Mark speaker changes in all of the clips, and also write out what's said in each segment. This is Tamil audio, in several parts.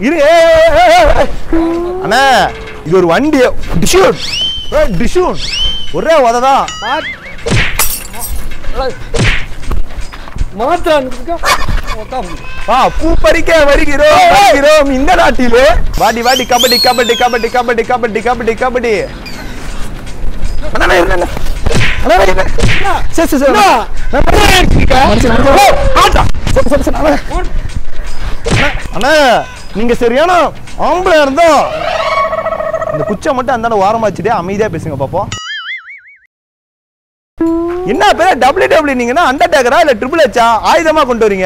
Speaker 1: இரு ஏய், ஏய், ஏய், ஏய், ஏய். அண்ணா இது ஒரு வண்டி டிஷூன் டிஷூன் ஒரே உததான்
Speaker 2: மாற்றான்னு
Speaker 1: வா பூ பறிக்க வருகிறோம் வருகிறோம் இந்த நாட்டிலே வாடி வாடி கபடி கபடி கபடி கபடி கபடி கபடி கபடி அண்ணா, அண்ணா, இருங்க, அண்ணா. அண்ணா, இருங்க. சரி, சரி, சரி. மனுஷன், மனுஷன். ஓ, ஆட்டா. சரி, சரி, சரி, அண்ணா. அண்ணா, அண்ணா நீங்க சரியான ஆம்பளை இருந்தோம் இந்த குச்சை மட்டும் அந்த வாரமா வச்சுட்டே அமைதியா பேசுங்க பாப்போம் என்ன பேர் டபிள்யூ டபிள்யூ நீங்கன்னா அண்டர்டேக்கரா இல்ல ட்ரிபிள் ஹெச்சா ஆயுதமா கொண்டு வரீங்க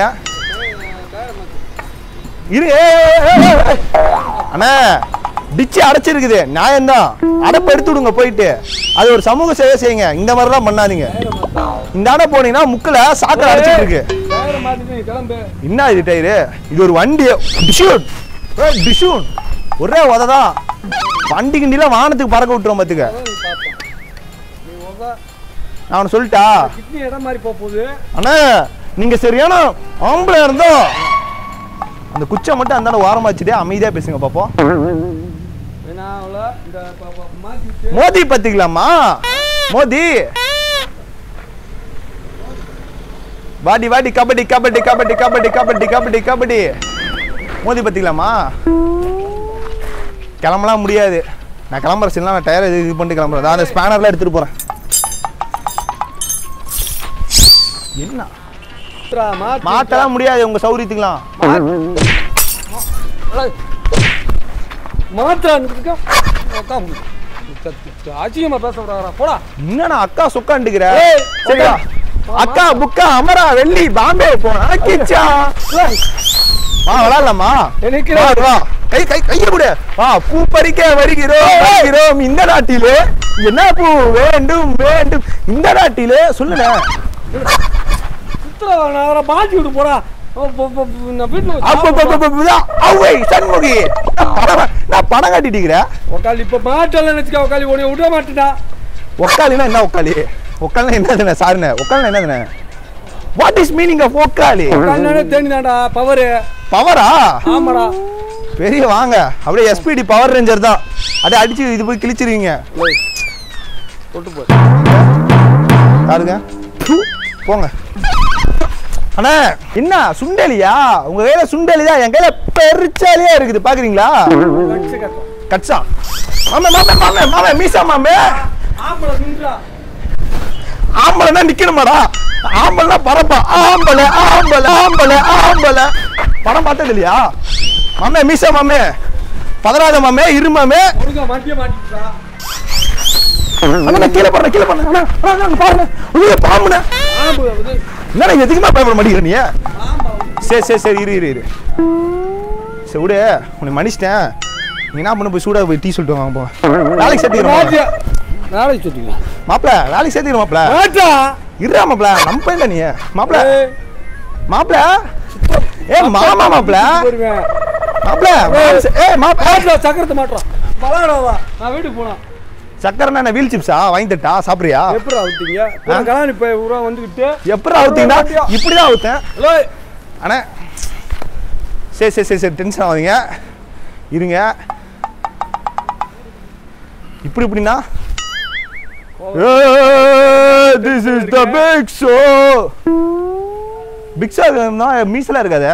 Speaker 1: இரு ஏய், ஏய், ஏய், ஏய், ஏய். அண்ணா டிச்சு அடைச்சிருக்குது நியாயம்தான் அடைப்பு எடுத்து விடுங்க போயிட்டு அது ஒரு சமூக சேவை செய்யுங்க இந்த மாதிரிலாம் பண்ணாதீங்க இந்த அணை போனீங்கன்னா முக்கில் சாக்கடை அடைச்சிட்டு இருக்கு
Speaker 2: டயரை மாத்திட்டு கிளம்பு
Speaker 1: என்ன இது டயரு இது ஒரு வண்டி டிஷூன் டிஷூன் ஒரே உததான் வண்டி கிண்டிலாம் வானத்துக்கு பறக்க விட்டுரும் பார்த்துக்க
Speaker 2: அதான் நீ பார்த்தேன் நீ உதா
Speaker 1: நான் அவனை சொல்லிட்டா
Speaker 2: கிட்னி இடம் மாதிரி போக போகுது
Speaker 1: அண்ணா நீங்க சரியான ஆம்பளை இருந்தோம் அந்த குச்சை மட்டும் அந்த ஓரமா வச்சுட்டே அமைதியா பேசுங்க பாப்போம்
Speaker 2: ஏன்னா அவ்வளோ இந்த ப- ப- மாத்தி விட்டு
Speaker 1: மோதி பத்திக்கலாமா மோதி வாடி வாடி கபடி கபடி கபடி கபடி கபடி கபடி கபடி மோதி பத்திக்கலாமா கிளம்பலாம் முடியாது நான் கிளம்புற சில நான் டயர் இது இது பண்ணிட்டு கிளம்புறேன் நான் அந்த ஸ்பேனர்லாம் எடுத்துட்டு போறேன் என்ன
Speaker 2: விட்றா, மாத்தி
Speaker 1: மாட்டலாம் முடியாது உங்க சௌரியத்துக்கலாம்
Speaker 2: மாற்றான்னு அசிங்கமா பேச விடாதா போடா
Speaker 1: என்னடா அக்கா சுக்காண்டுக்கிற
Speaker 2: ஏய்,
Speaker 1: சரியா
Speaker 2: உட்கார்.
Speaker 1: அக்கா புக்கா அமரா வெள்ளி பாம்பே போனா கிச்சா வா விளாடலாமா
Speaker 2: எனக்கு
Speaker 1: வா வா கை கை கைய கொடு வா பூ பறிக்க வருகிறோம் வருகிறோம் இந்த நாட்டிலே என்ன பூ வேண்டும் வேண்டும் இந்த நாட்டிலே சொல்லுங்க
Speaker 2: சுத்துறா நான் மாத்தி விட்டு போடா ஓ, போ, போ, போ, நான் வீட்டுல
Speaker 1: அப்ப அப்ப, அப்ப, அப்ப, அப்ப, அவ்வை சண்முகி நான் பணம் நான் பணம் கட்டிட்டு
Speaker 2: உக்காளி இப்ப மாட்டல நினைச்சுக்க உக்காளி உன்னை விட மாட்டேடா
Speaker 1: ஒக்காலினா என்ன ஒக்காளி ஒக்காலினா என்னதுண்ணே சாருண்ணே ஒக்காலினா என்னதுண்ணே வாட் இஸ் மீனிங் ஆஃப் ஒக்காலி
Speaker 2: உக்காளினாலே தேனிதான்டா பவரு
Speaker 1: பவரா
Speaker 2: ஆமாடா
Speaker 1: பெரிய வாங்க அப்படியே எஸ்பிடி பவர் ரேஞ்சர் தான் அப்படியே அடிச்சு இது போய் கிழிச்சிருவீங்க
Speaker 2: தொட்டு போ
Speaker 1: யாருங்க ப்பு, போங்க அண்ணா என்ன சுண்டலியா உங்க கையில சுண்டலி தான் என் கையில பெருச்சாலியா இருக்குது பாக்குறீங்களா
Speaker 2: கட்சி கட்டும்
Speaker 1: கட்சா மாமே மாமே மாமே மாமே மீசா மாமே
Speaker 2: ஆம்பளை நின்றா
Speaker 1: ஆம்பளைனா நிக்கணுமாடா ஆம்பளைனா பரப்பா ஆம்பளை ஆம்பளை ஆம்பளை ஆம்பளை படம் பார்த்தது இல்லையா மாமே மீசா மாமே பதறாத மாமே இரு மாமே
Speaker 2: ஒழுங்கா மாட்டியே மாட்டிட்டா
Speaker 1: அண்ணா நான் கீழே போடுறேன் கீழே போடுறேன் அண்ணா, அண்ணா, அண்ணா, பாருங்க உள்ள பாம்புண்ணே
Speaker 2: ஆம்பு அது
Speaker 1: என்னடா எதுக்குமா பயப்பட மாட்டேங்கிற நீ
Speaker 2: ஆம்பா
Speaker 1: சரி சரி சரி இரு இரு இரு சரி விடு உன்னை மன்னிச்சிட்டேன் நீ என்ன பண்ண போய் சூடாக போய் டீ சொல்லிட்டு வாங்க போ வேலைக்கு சேர்த்துக்கிறோம்
Speaker 2: மாட்டியா நாளைக்கு சொல்லிக்கலாம்
Speaker 1: மாப்பிள வேலைக்கு சேர்த்துக்கிறோம் மாப்பிள
Speaker 2: மாட்டா
Speaker 1: இருடா மாப்பிள நம்ம பையன் நீ மாப்பிள
Speaker 2: ஏய்,
Speaker 1: மாப்பிள ஏ மாமா மாப்பிள
Speaker 2: போயிருவேன்
Speaker 1: மாப்பிள ஏ மாப்பிள
Speaker 2: மாட்டா சக்கரத்தை மாட்டுறான் பலாடாவா நான் வீட்டுக்கு போனேன்
Speaker 1: சக்கரைனா என்ன வீல் சிப்ஸா வாங்கி தட்டா சாப்பிட்றியா
Speaker 2: எப்படி அவுத்தீங்க கலாணி இப்போ ஊரா வந்துக்கிட்டு
Speaker 1: எப்படி அவுத்தீங்கன்னா இப்படிதான் அவுத்தேன்
Speaker 2: ஹலோ
Speaker 1: அண்ணா சரி சரி சரி சரி டென்ஷன் ஆகாதீங்க இருங்க இப்படி இப்படின்னா this is the big show big show மீசலாம் இருக்காதே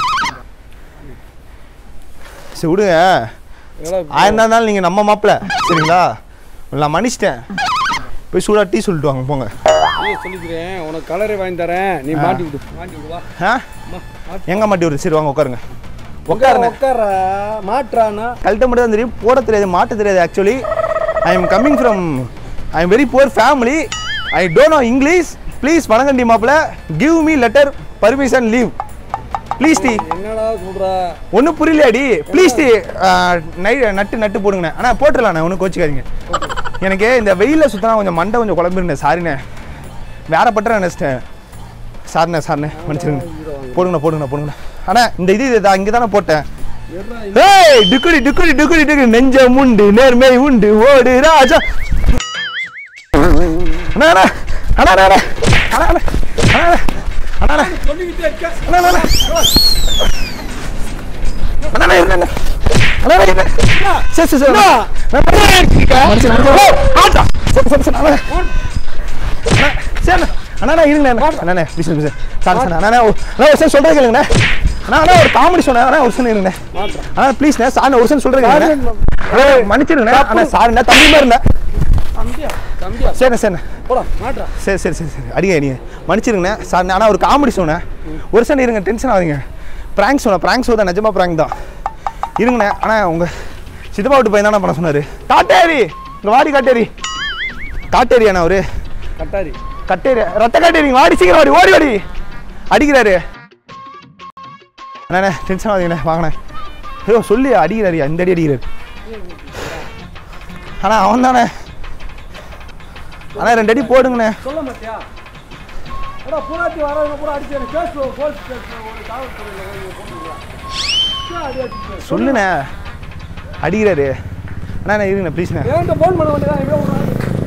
Speaker 1: சரி விடுங்க ஆயிரம் தான் இருந்தாலும் நீங்கள் நம்ம மாப்பிள்ள சரிங்களா நான் மன்னிச்சிட்டேன் போய் சூடாக டீ சொல்லிட்டு வாங்க போங்க
Speaker 2: சொல்லிக்கிறேன் உனக்கு கலரே வாங்கி தரேன் நீ மாட்டி விடு மாட்டி விடு வா
Speaker 1: ஆ எங்கே மாட்டி வருது சரி வாங்க உட்காருங்க உட்காருங்க
Speaker 2: உட்கார மாட்டுறானா
Speaker 1: கழட்ட மட்டும் தான் தெரியும் போட தெரியாது மாட்ட தெரியாது actually I am coming from I am very poor family I don't know English please வணங்கண்டி மாப்பிள்ள give me letter permission leave please டி
Speaker 2: என்னடா சொல்ற
Speaker 1: ஒன்றும் புரியலையாடி ப்ளீஸ் டி நை நட்டு நட்டு போடுங்கண்ணே ஆனால் போட்டுடலாண்ணே ஒன்றும் கோச்சிக்காதீங்க எனக்கு இந்த வெயிலில் சுற்றினா கொஞ்சம் மண்டை கொஞ்சம் குழம்பிருந்தேன் சாரிண்ணே வேற பட்டுற நினச்சிட்டேன் சாரிண்ணே சாரிண்ணே மன்னிச்சிருங்க போடுங்கண்ணா போடுங்கண்ணா போடுங்கண்ணா அண்ணா இந்த இது இதை இங்கே தானே போட்டேன் ஏய் டுக்குடி டுக்குடி டுக்குடி டுக்குடி நெஞ்சம் உண்டு நேர்மை உண்டு ஓடு ராஜா அண்ணா அண்ணா அண்ணா அண்ணா அண்ணா அண்ணா அண்ணா அண்ணா அண்ணா அண்ணா
Speaker 2: சொல்லிக்கிட்டே இருக்க
Speaker 1: அண்ணா அண்ணா அண்ணா அண்ணா, இருங்க அண்ணா. அண்ணா அண்ணா, இருங்க சரி சரி சரி மனுஷன், மனுஷன். ஓ, ஆட்டா. சரி சரி சரி அண்ணா அண்ணா, சரி அண்ணா. அண்ணா அண்ணா இருங்க அண்ணா அண்ணா அண்ணா ப்ளீஸ் ப்ளீஸ் சாரி சார் அண்ணா அண்ணா ஒரு- அண்ணா ஒரு சார் சொல்கிறேன் கேளுங்கண்ணா அண்ணா அண்ணா ஒரு காமெடி சொன்னேன் அண்ணா ஒரு சார் இருங்கண்ணே அண்ணா ப்ளீஸ்ண்ணே சார் ஒரு சார் சொல்கிறேன் கேளுங்கண்ணே அண்ணா மன்னிச்சிருங்கண்ணே அண்ணா சாரிண்ணா தம்பி மாதிரி இருந்தேன்
Speaker 2: தம்பியா தம்பியா
Speaker 1: சரிண்ணே சரிண்ணே
Speaker 2: போடா மாட்டா
Speaker 1: சரி சரி சரி சரி அடிங்க நீங்கள் மன்னிச்சிருங்கண்ணே சார் ஆனால் ஒரு காமெடி சொன்னேன் ஒரு சார் இருங்க டென்ஷன் ஆகுங்க ப்ராங்க் சொன்னேன் ப்ராங்க் சொல்ல நிஜமா ப்ராங்க் தான் இருங்கண்ணே ஆனால் உங்கள் சித்தப்பா விட்டு பையன் தானே பண்ண சொன்னார் காட்டேரி இங்கே வாடி காட்டேரி காட்டேரி அண்ணா அவரு
Speaker 2: கட்டாரி
Speaker 1: கட்டேரி ரத்த காட்டேரி இங்க வாடி சீக்கிரம் வாடி ஓடி வாடி அடிக்கிறாரு அண்ணா டென்ஷன் ஆகுதுங்கண்ணே வாங்கண்ணே ஐயோ சொல்லி அடிக்கிறாரு இந்த அடி அடிக்கிறாரு அண்ணா அவன் தானே அண்ணா ரெண்டு அடி போடுங்கண்ணே
Speaker 2: சொல்ல மாட்டியா அடா பூராத்தி வரவங்க பூரா அடிச்சு கேஸ் போலீஸ் ஸ்டேஷன் ஒரு காவல்துறையில் போட்டுருக்கலாம் அடி அடிச்சு
Speaker 1: சொல்லுண்ணே அடிக்கிறாரு அண்ணா அண்ணா இருங்கண்ணே ப்ளீஸ்ண்ணே
Speaker 2: என்கிட்ட ஃபோன் பண்ண வேண்டியதான் எங்கே ஒரு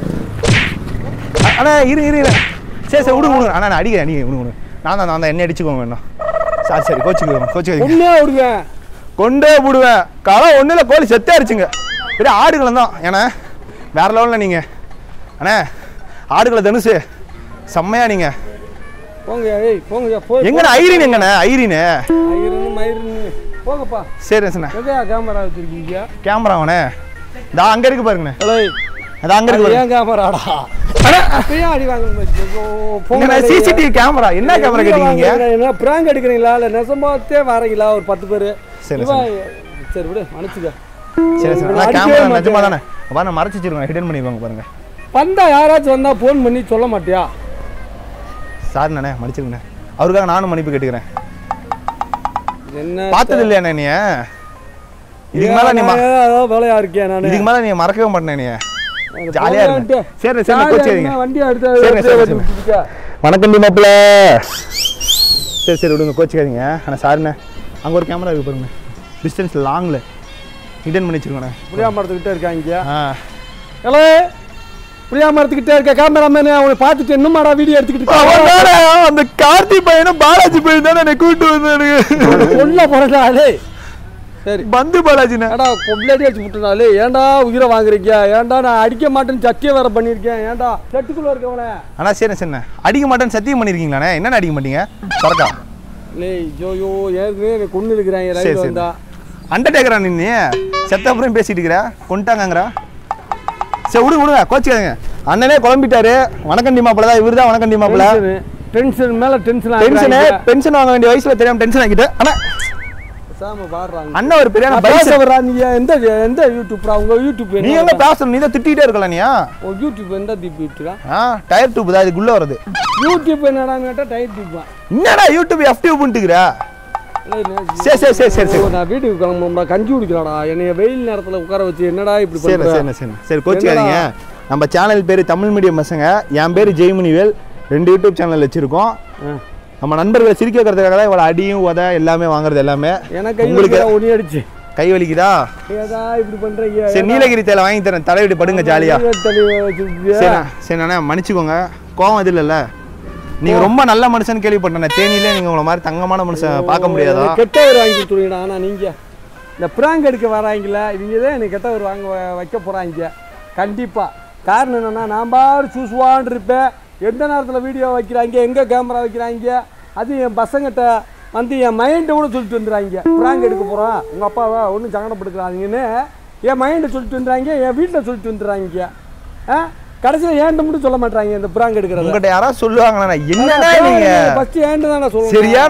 Speaker 1: அ- அண்ணா இரு இரு இரு சரி சரி விடுங்க விடுங்க அண்ணா நான் அடிக்கிறேன் நீங்கள் விடுங்க விடுங்க நான் தான் நான் தான் என்ன அடிச்சுக்கோங்க வேணும் சரி சரி கோச்சுக்கோங்க கோச்சுக்கோங்க
Speaker 2: ஒன்றே விடுவேன்
Speaker 1: கொண்டே விடுவேன் களை ஒன்றும் இல்லை கோழி செத்தே அடிச்சுங்க பெரிய ஆடுகளம் தான் ஏன்னா வேற லெவலில் நீங்கள் அண்ணே ஆடுகளை தனுசு செம்மையா நீங்கள்
Speaker 2: போங்க ஏய் போங்க போய்
Speaker 1: எங்கண்ணே ஐரின் எங்கண்ணே ஐரின்னு
Speaker 2: ஐயருன்னு மயிருன்னு போங்கப்பா
Speaker 1: சரி சண்ணே
Speaker 2: எதையா கேமரா வச்சிருக்கீங்க
Speaker 1: கேமராவண்ணே இதா அங்கே இருக்கு பாருங்கண்ணே
Speaker 2: ஏய்
Speaker 1: அதான் அங்கே இருக்கு பாருங்க
Speaker 2: ஏன் கேமராடா அப்பயே அடி வாங்க
Speaker 1: சிசிடிவி கேமரா என்ன கேமரா கேட்டீங்க
Speaker 2: என்ன பிராங்க் எடுக்கிறீங்களா இல்லை நெசமாத்தே வரீங்களா ஒரு பத்து பேர்
Speaker 1: சரி,
Speaker 2: சரி விடு அனுப்பிச்சுக்க
Speaker 1: சரி சரி
Speaker 2: நான்
Speaker 1: நான்
Speaker 2: அடிக்கவே
Speaker 1: கேமரா
Speaker 2: மாட்டேன்.
Speaker 1: நிஜமா தானே வா நான் மறைச்சு வச்சிருக்கேன் ஹிடன் பண்ணிடுவாங்க பாருங்க
Speaker 2: வந்தா யாராச்சும் வந்தா ஃபோன் பண்ணி சொல்ல மாட்டியா
Speaker 1: சார் நானே மன்னிச்சிருங்கண்ணே அவருக்காக நானும் மன்னிப்பு கேட்டுக்கிறேன்
Speaker 2: என்ன
Speaker 1: பார்த்தது இல்லையா நீ இதுக்கு மேல நீ ம-
Speaker 2: ஏதாவது வேலையா இருக்கேன் நான்
Speaker 1: இதுக்கு மேல நீ மறக்கவே மாட்டேன் நீ ஜாலியா இருங்க சரி சரி கோச்சிங்க
Speaker 2: வண்டி
Speaker 1: சரி,
Speaker 2: எடுத்து
Speaker 1: சரி, சரி.
Speaker 2: எடுத்து
Speaker 1: வணக்கம் டி மாப்பிள்ள சரி சரி விடுங்க கோச்சிக்காதீங்க ஆனால் சாருண்ணே அங்கே ஒரு கேமரா இருக்கு பாருங்க டிஸ்டன்ஸ் லாங்கில் ஹிடன் பண்ணி வச்சிருக்கோண்ணே
Speaker 2: புளியா மரத்துக்கிட்டே இருக்காங்க
Speaker 1: ஆ
Speaker 2: ஹலோ புளியா மரத்துக்கிட்டே இருக்க கேமராமேனு அவனை பார்த்துட்டு இன்னுமாடா வீடியோ எடுத்துக்கிட்டு
Speaker 1: அவன்
Speaker 2: இருக்க?
Speaker 1: தானே, அந்த கார்த்தி பையனும் பாலாஜி பையன் தானே என்னை கூட்டு வந்தானுங்க
Speaker 2: சொல்ல போறதாலே சரி
Speaker 1: பந்து பாலாஜிண்ணே
Speaker 2: ஏடா கொப்ளேடி அடிச்சு விட்டுனாலே ஏன்டா உயிரை வாங்குறீங்க ஏன்டா நான் அடிக்க மாட்டேன்னு சத்தியம் வேற பண்ணியிருக்கேன் ஏன்டா செட்டுக்குள்ள இருக்கவனே
Speaker 1: அண்ணா சரி சரிண்ணே அடிக்க மாட்டேன்னு சத்தியம் பண்ணியிருக்கீங்களாண்ணே என்னென்ன அடிக்க மாட்டீங்க சரக்கா
Speaker 2: லேய் ஜோயோ ஏற்கனவே என்னை கொண்டு இருக்கிறாங்க
Speaker 1: சரி
Speaker 2: லைட்
Speaker 1: சரி
Speaker 2: வந்தா
Speaker 1: அண்டர்டேக்கரா நீ செத்த அப்புறம் பேசிட்டு இருக்கிற கொண்டாங்கங்கிறா சரி விடுங்க விடுங்க கோச்சிக்காதீங்க அண்ணனே குழம்பிட்டாரு வணக்கம் டீமாப்பிள தான் இவர் தான் வணக்கம் டீமாப்பிள
Speaker 2: டென்ஷன் மேல டென்ஷன்
Speaker 1: டென்ஷனு பென்ஷன் வாங்க வேண்டிய வயசுல தெரியாம டென்ஷன் ஆகிட்டு அண்ணா
Speaker 2: சாம பாடுறாங்க
Speaker 1: அண்ணன் ஒரு பெரிய
Speaker 2: நான்
Speaker 1: பைசா
Speaker 2: பேச வர்றா நீங்க எந்த எந்த யூடியூப்ரா உங்க யூடியூப்
Speaker 1: நீ
Speaker 2: என்ன
Speaker 1: எல்லாம் பேசணும் நீ தான் திட்டிகிட்டே இருக்கலாம் நீயா
Speaker 2: உங்க யூடியூப் எந்த தீப் யூடியூப்ரா
Speaker 1: ஆ டயர் டியூப் தான் இதுக்குள்ள வருது
Speaker 2: யூடியூப் என்னடான்னு கேட்டா டைட் டியூப்பா
Speaker 1: என்னடா யூடியூப் எஃப் டியூப்ன்ட்டுக்கிற சரி சரி சரி சரி சரி
Speaker 2: நான் வீட்டுக்கு கிளம்புறா கஞ்சி குடிக்கலாம்டா என்னைய வெயில் நேரத்துல உட்கார வச்சு என்னடா இப்படி
Speaker 1: சரி
Speaker 2: பண்ற
Speaker 1: சரி சரி சரி கோச்சிக்காதீங்க நம்ம சேனல் பேர் தமிழ் மீடியம் பசங்க என் பேர் ஜெய்மணிவேல் ரெண்டு யூடியூப் சேனல் வச்சிருக்கோம்
Speaker 2: ஆ.
Speaker 1: நம்ம நண்பர்களை சிரிக்க வைக்கிறதுக்காக தான் இவ்வளோ அடியும் உத எல்லாமே வாங்குறது எல்லாமே
Speaker 2: எனக்கு கை
Speaker 1: உங்களுக்கு
Speaker 2: வலிக்குதா, ஒனி அடிச்சு
Speaker 1: கை வலிக்குதா
Speaker 2: ஏதா இப்படி பண்றீங்க
Speaker 1: சரி நீலகிரி தேயிலை வாங்கி தரேன் தலைவிட்டு படுங்க ஜாலியா
Speaker 2: தண்ணி வச்சிருக்கியா?
Speaker 1: சரி சரி அண்ணா மன்னிச்சுக்கோங்க கோவம் இது இல்லைல்ல நீங்க ரொம்ப நல்ல மனுஷன் கேள்விப்பட்டேன் தேனியிலே நீங்க உங்களை மாதிரி தங்கமான மனுஷன் பார்க்க முடியாதா
Speaker 2: எனக்கு கெட்டவர் வாங்கி கொடுத்துருவீங்கடா ஆனா நீங்க இந்த பிராங்க் எடுக்க வராங்களா இவங்க தான் எனக்கு கெட்டவர் வாங்க வ- வைக்க போறாங்க கண்டிப்பா காரணம் என்னன்னா நான் பாரு சூசுவான் இருப்பேன் எந்த நேரத்தில் வீடியோ வைக்கிறாங்க எங்கே கேமரா வைக்கிறாங்க அது என் பசங்கிட்ட வந்து என் மைண்டை கூட சொல்லிட்டு வந்துடுறாங்க பிராங்க் எடுக்க போகிறோம் உங்கள் அப்பாவை ஒன்றும் சங்கடப்படுத்துறாங்கன்னு என் மைண்டை சொல்லிட்டு வந்துடுறாங்க என் வீட்டில் சொல்லிட்டு வந்துடுறாங்க ஆ கடைசியில் ஏன்ட்ட மட்டும் சொல்ல மாட்டாங்க இந்த பிராங்க் எடுக்கிறத
Speaker 1: உங்ககிட்ட யாராவது சொல்லுவாங்களா என்னடா நீங்க
Speaker 2: ஃபஸ்ட்டு ஏன்ட்டு தானே சொல்லுவேன்
Speaker 1: சரியான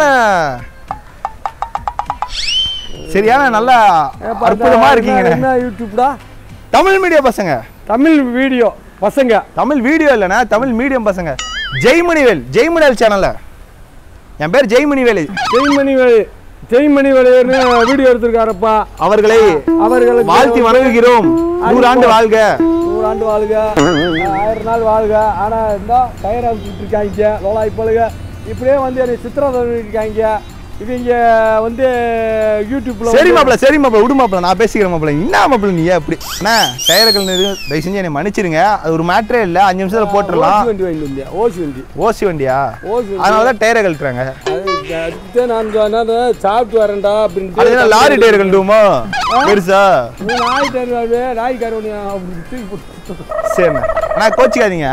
Speaker 1: சரியான நல்ல அற்புதமா இருக்கீங்க
Speaker 2: என்ன யூடியூப்டா
Speaker 1: தமிழ் மீடியம் பசங்க
Speaker 2: தமிழ் வீடியோ பசங்க
Speaker 1: தமிழ் வீடியோ இல்லைண்ணா தமிழ் மீடியம் பசங்க ஜெய்மணிவேல் ஜெய்மணிவேல் சேனல்ல என் பேர் ஜெய்மணிவேல்
Speaker 2: ஜெய்மணி வேலு ஜெய்மணி வேலையர்னு வீடியோ எடுத்திருக்காருப்பா
Speaker 1: அவர்களை
Speaker 2: அவர்களுக்கு
Speaker 1: வாழ்த்தி வணங்குகிறோம் நூறாண்டு வாழ்க
Speaker 2: நூறாண்டு வாழ்க ஆயிரம் நாள் வாழ்க ஆனா இருந்தா டயர் அவுத்துட்டு இருக்காங்க லோலாய் பழுக இப்படியே வந்து என்னை சித்திரம் இருக்காங்க இவங்க வந்து யூடியூப்ல
Speaker 1: சரி மாப்பிள சரி மாப்பிள விடு மாப்பிள நான் பேசிக்கிறேன் மாப்பிள என்ன மாப்பிள நீ அப்படி அண்ணா டயர்கள் தயவு செஞ்சு என்னை மன்னிச்சிருங்க அது ஒரு மேட்டரே இல்லை அஞ்சு நிமிஷத்துல போட்டுடலாம்
Speaker 2: ஓசி வண்டி வாங்கிட்டு வந்தியா ஓசி வண்டி
Speaker 1: ஓசி வண்டியா
Speaker 2: ஓசி வண்டி
Speaker 1: அதனால தான் டயரை கழட்டுறாங்க
Speaker 2: அது அதுக்கு நான் சொன்னேன் சாப்பிட்டு வரேன்டா
Speaker 1: அது
Speaker 2: அப்படின்ட்டு
Speaker 1: என்ன லாரி டயர் கண்டுமா பெருசா
Speaker 2: நீ நாய் தருவாரு நாய்க்கார ஒன்று அப்படி தூக்கி போட்டு
Speaker 1: சரிண்ணே அண்ணா கோச்சிக்காதீங்க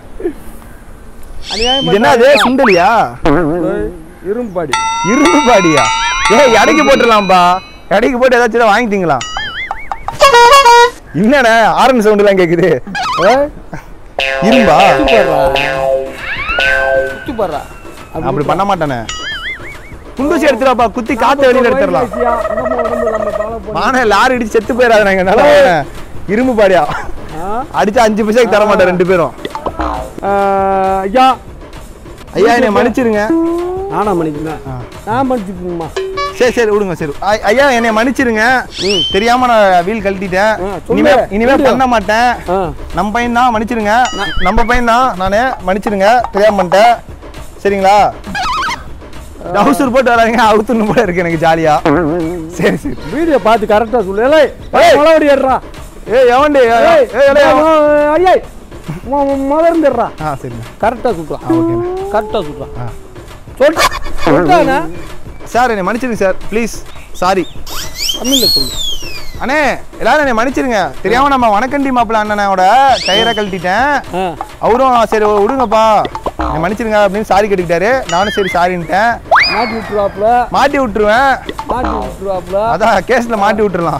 Speaker 2: அநியாயம்
Speaker 1: இது என்னது சுண்டலியா
Speaker 2: ஏய், இரும்பாடி
Speaker 1: இரும்பு பாடியா ஏய் எடைக்கு போட்டுடலாம்ப்பா எடைக்கு போட்டு ஏதாச்சும் வாங்கிட்டீங்களா என்னண்ணே ஆரன் சவுண்டுலாம் கேக்குது
Speaker 2: ஏய்,
Speaker 1: இரும்பா
Speaker 2: சுத்து போடுறா சுத்து போடுறா
Speaker 1: அப்படி பண்ண மாட்டானே குண்டூசி எடுத்துடாப்பா குத்தி காத்து வெளியில எடுத்துடலாம்
Speaker 2: நம்ம உடம்பு நம்ம ஃபாலோ பண்ணி
Speaker 1: வானே லாரி இடிச்சு செத்து போயிடாது நாங்க நல்லா இரும்பு பாடியா
Speaker 2: ஆ?
Speaker 1: அடிச்சா அஞ்சு பைசாக்கு தர மாட்டேன் ரெண்டு பேரும்
Speaker 2: ஆ, ஐயா
Speaker 1: ஐயா என்னை மன்னிச்சிருங்க
Speaker 2: நானா மன்னிக்கிறேன் நான் மன்னிச்சுக்கணுமா
Speaker 1: சரி சரி விடுங்க சரி ஐ- ஐயா என்னை மன்னிச்சிருங்க தெரியாம நான் வீல் கழட்டிட்டேன்
Speaker 2: ஆ, சொல்லு.
Speaker 1: இனிமே இனிமே
Speaker 2: சொல்லு.
Speaker 1: பண்ண மாட்டேன்
Speaker 2: ஆ
Speaker 1: நம்ம பையன் தான் மன்னிச்சிருங்க நம்ம பையன் தான் நானே மன்னிச்சிருங்க தெரியாம பண்ணிட்டேன் சரிங்களா டவுசர் போட்டு வராங்க அவுத்துன்னு போல இருக்கு எனக்கு ஜாலியா சரி சரி
Speaker 2: வீடியோ பார்த்து கரெக்டாக சொல்லு ஏய்
Speaker 1: ஏய்.
Speaker 2: மொளவடி ஏடுறா
Speaker 1: ஏய் எவன்டி ஏய், ஏய், ஏய், ஏய்,
Speaker 2: ஐயா முதர்ந்துடுறா
Speaker 1: ஆ சரிண்ணா
Speaker 2: கரெக்டாக சுட்டுறான்
Speaker 1: ஆ ஓகேண்ணா
Speaker 2: கரெக்டாக சுட்டுறான்
Speaker 1: ஆ
Speaker 2: சொல்லிட்டு சொல்லிட்டாண்ணா
Speaker 1: சார் என்னை மன்னிச்சிருங்க சார் ப்ளீஸ் சாரி
Speaker 2: தமிழில் சொல்லு
Speaker 1: அண்ணே எல்லாரும் என்னை மன்னிச்சிருங்க தெரியாம நம்ம வனக்கண்டி மாப்பிள்ள அண்ணனோட டயரை கழட்டிட்டேன்
Speaker 2: ஆ
Speaker 1: அவரும் சரி விடுங்கப்பா என்னை மன்னிச்சிருங்க அப்படின்னு சாரி கேட்டுக்கிட்டாரு நானும் சரி சாரின்ட்டேன்
Speaker 2: மாட்டி விட்டுருவாப்புல
Speaker 1: மாட்டி விட்டுருவேன்
Speaker 2: மாட்டி விட்டுருவாப்புல
Speaker 1: அதான் கேஸ்ல மாட்டி விட்டுறலாம்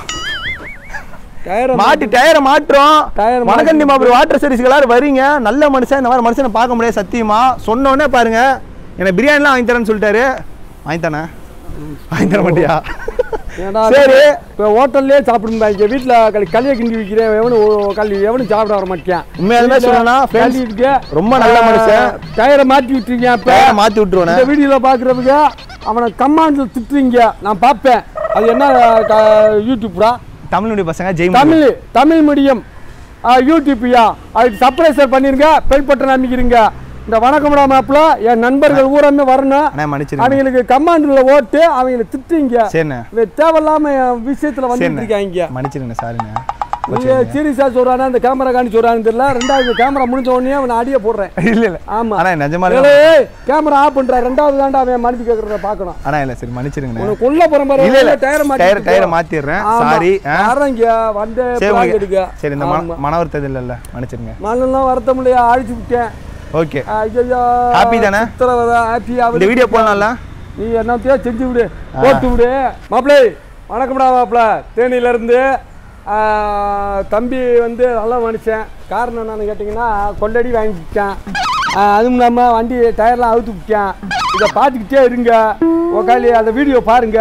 Speaker 2: டயரை
Speaker 1: மாட்டி டயரை மாட்டுறோம்
Speaker 2: டயரை மாட்டி
Speaker 1: வனக்கண்டி மாப்பிள்ள வாட்டர் சர்வீஸ்க்கு எல்லாரும் வரீங்க நல்ல மனுஷன் இந்த மாதிரி மனுஷனை பார்க்க முடியாது சத்தியமா சொன்ன உடனே பாருங்க எனக்கு பிரியாணிலாம் வாங்கி தரேன்னு சொல்லிட்டாரு வாங்கி தானே வாங்கி தர மாட்டியா
Speaker 2: ஏன்டா
Speaker 1: சரி
Speaker 2: இப்போ ஹோட்டல்லே சாப்பிடுங்க வீட்டில் களி களியை கிண்டி வைக்கிறேன் எவனும் ஓ- களி எவனும் சாப்பிட வர மாட்டேன்
Speaker 1: உண்மையாலுமே சொல்லணும்னா friends, ரொம்ப நல்ல மனுஷன்.
Speaker 2: டயரை மாட்டி விட்டுருக்கீங்க இப்போ
Speaker 1: டயரை மாத்தி விட்டுருவேன்
Speaker 2: இந்த வீடியோவில் பார்க்குறதுக்கு அவனை கமாண்டில் திட்டுறீங்க நான் பார்ப்பேன் அது என்ன க- யூடியூப்டா
Speaker 1: தமிழுடைய பசங்க ஜெய்
Speaker 2: தமிழ் தமிழ் மீடியம் யூடியூப்யா அதுக்கு சப்ரைசர் பண்ணிருங்க பெல் பட்டன் அமைக்கிறீங்க இந்த வணக்கம்டா மாப்பிள்ள என் நண்பர்கள் ஊரமே வரணும்
Speaker 1: அண்ணா மன்னிச்சிருங்க
Speaker 2: அவங்களுக்கு கமாண்டில் ஓட்டு அவங்களை திட்டுங்க
Speaker 1: சரிண்ணே
Speaker 2: இவன் தேவையில்லாம என் விஷயத்துல வந்துட்டு
Speaker 1: சரிண்ணே
Speaker 2: இருக்காங்க
Speaker 1: மன்னிச்சிருங்க சாரிண்ணே
Speaker 2: நீங்க சீரியஸா சொல்றானா இந்த கேமரா காணி சொல்றான்னு தெரியல ரெண்டாவது கேமரா முடிஞ்ச உடனே அவனை அடிய போடுறேன்
Speaker 1: இல்ல இல்ல
Speaker 2: ஆமா
Speaker 1: அண்ணா நிஜமாலே
Speaker 2: ஏய் கேமரா ஆஃப் பண்ற ரெண்டாவது தாண்டா அவன் மன்னிப்பு கேக்குறத பார்க்கணும்
Speaker 1: அண்ணா இல்ல சரி மன்னிச்சிருங்கண்ணே
Speaker 2: உனக்கு கொல்ல போற மாதிரி
Speaker 1: இல்ல இல்ல
Speaker 2: டயர்
Speaker 1: டயர் டயரை மாத்திடுறேன் சாரி
Speaker 2: வரங்க வந்து
Speaker 1: சரி
Speaker 2: prank
Speaker 1: உங்களுக்கு
Speaker 2: எடுக்க
Speaker 1: சரி இந்த
Speaker 2: ஆமா.
Speaker 1: மன மன வருத்தது இல்லைல்ல மன்னிச்சிருங்க
Speaker 2: மண்ணெல்லாம் வருத்தம் இல்லையா அழிச்சு விட்டேன்
Speaker 1: ஓகே
Speaker 2: ஐயோ
Speaker 1: Happy தானே?
Speaker 2: ஹாப்பி
Speaker 1: இந்த வீடியோ போடலாம்ல
Speaker 2: நீ என்னத்தையோ செஞ்சு விடு போட்டு விடு மாப்பிளை வணக்கம்டா மாப்பிள தேனியில இருந்து ஆ, தம்பி வந்து நல்ல மனுஷன் காரணம் என்னன்னு கேட்டிங்கன்னா கொள்ளடி வாங்கிக்கிட்டேன் ஆ, அதுவும் இல்லாமல் வண்டி டயர்லாம் அவுத்து விட்டேன் இதை பார்த்துக்கிட்டே இருங்க உக்காளி அந்த வீடியோ பாருங்க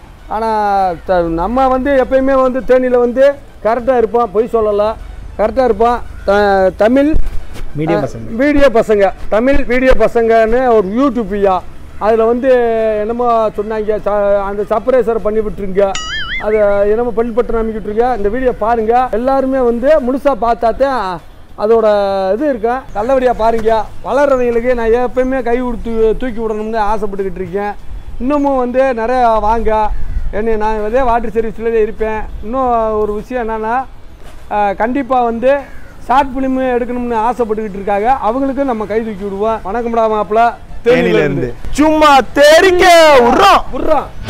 Speaker 2: ஆனால் நம்ம வந்து எப்பயுமே வந்து தேனியில் வந்து கரெக்டாக இருப்போம் பொய் சொல்லலை கரெக்டாக இருப்போம் த- தமிழ்
Speaker 1: மீடியம் பசங்க
Speaker 2: வீடியோ பசங்க தமிழ் வீடியோ பசங்கன்னு ஒரு யூடியூப்யா அதில் வந்து என்னமோ சொன்னாங்க ச- அந்த சப்ரைசர் பண்ணி விட்டுருங்க அது என்னமோ பண்ணி நம்பிக்கை விட்டுருங்க இந்த வீடியோ பாருங்க எல்லாருமே வந்து முழுசாக பார்த்தாத்தான் அதோட இது இருக்கும் நல்லபடியாக பாருங்க வளர்றவங்களுக்கு நான் எப்பயுமே கை கொடுத்து தூக்கி விடணும்னு ஆசைப்பட்டுக்கிட்டு இருக்கேன் இன்னமும் வந்து நிறைய வாங்க என்ன நான் இதே வாட்டர் சர்வீஸ்லேயே இருப்பேன் இன்னும் ஒரு விஷயம் என்னென்னா கண்டிப்பாக வந்து ஷார்ட் ஃபிலிம் எடுக்கணும்னு ஆசைப்பட்டுக்கிட்டு இருக்காங்க அவங்களுக்கும் நம்ம கை தூக்கி விடுவோம் வணக்கம்டா மாப்பிள்ள
Speaker 1: தேனியில இருந்து சும்மா தெரிக்க விடுறோம்
Speaker 2: விட்றோம்